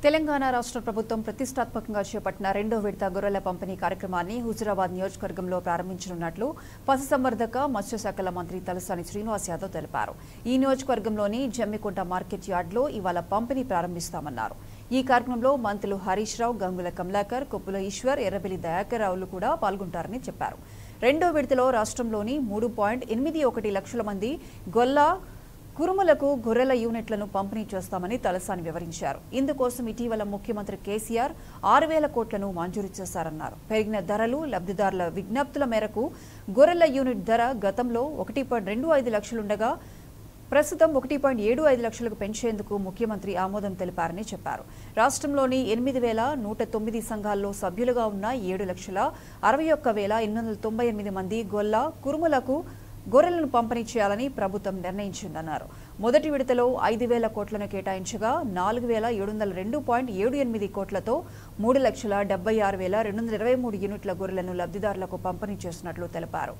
తెలంగాణ రాష్ట్ర ప్రభుత్వం ప్రతిష్టాత్మకంగా చేపట్టిన రెండో విడత గొర్రెల పంపిణీ కార్యక్రమాన్ని హుజురాబాద్ నియోజకవర్గంలో ప్రారంభించనున్నట్లు పశుసంవర్ధక మత్స్యశాఖల మంత్రి తలసాని శ్రీనివాస్ యాదవ్ తెలిపారు ఈ నియోజకవర్గంలోని జమ్మికుంట మార్కెట్ యార్డ్లో ఇవాళ పంపిణీ ప్రారంభిస్తామన్నారు ఈ కార్యక్రమంలో మంత్రులు హరీష్ రావు గంగుల కమలాకర్ కొప్పుల ఈశ్వర్ ఎర్రబెల్లి దయాకర్ రావులు కూడా పాల్గొంటారని చెప్పారు రెండో విడతలో రాష్ట్రంలోని మూడు పాయింట్ ఎనిమిది ఒకటి లక్షల మంది గొల్ల కురుమలకు గొర్రెల యూనిట్లను పంపిణీ చేస్తామని తలసాని వివరించారు ఇందుకోసం ఇటీవల ముఖ్యమంత్రి కేసీఆర్ ఆరు వేల కోట్లను మంజూరు చేశారన్నారు పెరిగిన ధరలు లబ్ధిదారుల విజ్ఞప్తుల మేరకు గొర్రెల యూనిట్ ధర గతంలో ఒకటి పాయింట్ రెండు ఐదు లక్షలుండగా ప్రస్తుతం ఒకటి పాయింట్ ఏడు ఐదు లక్షలకు పెంచేందుకు ముఖ్యమంత్రి ఆమోదం తెలిపారని చెప్పారు రాష్ట్రంలోని ఎనిమిది వేల నూట తొమ్మిది సంఘాల్లో సభ్యులుగా ఉన్న ఏడు లక్షల అరవై ఒక్క వేల ఎనిమిది వందల తొంభై ఎనిమిది మంది గొల్ల కురుములకు గొర్రెలను పంపిణీ చేయాలని ప్రభుత్వం నిర్ణయించిందన్నారు మొదటి విడతలో ఐదు వేల కోట్లను కేటాయించగా నాలుగు వేల ఏడు వందల రెండు పాయింట్ ఏడు ఎనిమిది కోట్లతో మూడు లక్షల డెబ్బై ఆరు వేల రెండు వందల ఇరవై మూడు యూనిట్ల గొర్రెలను లబ్ధిదారులకు పంపిణీ చేస్తున్నట్లు తెలిపారు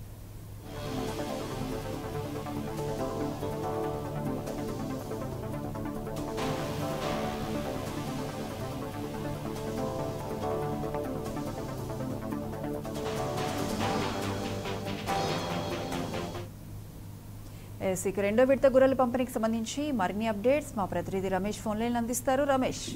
ఎస్, ఇక రెండో విడత గొర్రెల పంపిణీకి సంబంధించి మరిన్ని అప్డేట్స్ మా ప్రతినిధి రమేష్ ఫోన్ లైన్ అందిస్తారు రమేష్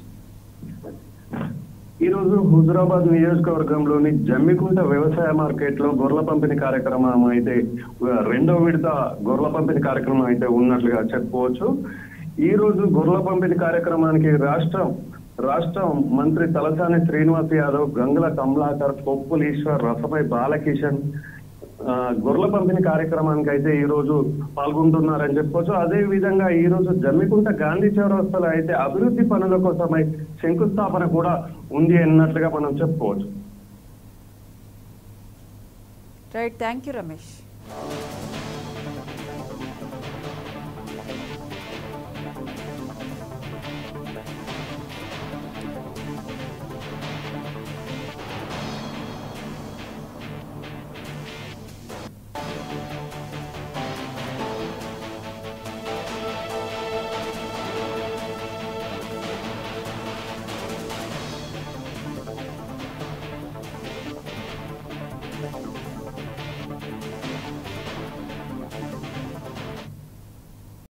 ఈ రోజు హుజురాబాద్ నియోజకవర్గంలోని జమ్మికుంట వ్యవసాయ మార్కెట్ లో గొర్రెల పంపిణీ కార్యక్రమం అయితే రెండో విడత గొర్రెల పంపిణీ కార్యక్రమం అయితే ఉన్నట్లుగా చెప్పుకోవచ్చు ఈ రోజు గొర్రెల పంపిణీ కార్యక్రమానికి రాష్ట్రం రాష్ట్రం మంత్రి తలసాని శ్రీనివాస్ యాదవ్ గంగుల కమలాకర్ పొప్పులీశ్వర్ రసపై బాలకిషన్ ఆ, గొర్రెల పంపిణీ కార్యక్రమానికి అయితే ఈ రోజు పాల్గొంటున్నారని చెప్పుకోవచ్చు అదే విధంగా ఈ రోజు జమ్మికుంట గాంధీ చౌరస్తలో అయితే అభివృద్ధి పనుల కోసమై శంకుస్థాపన కూడా ఉంది అన్నట్లుగా మనం చెప్పుకోవచ్చు రైట్ థ్యాంక్ యూ రమేష్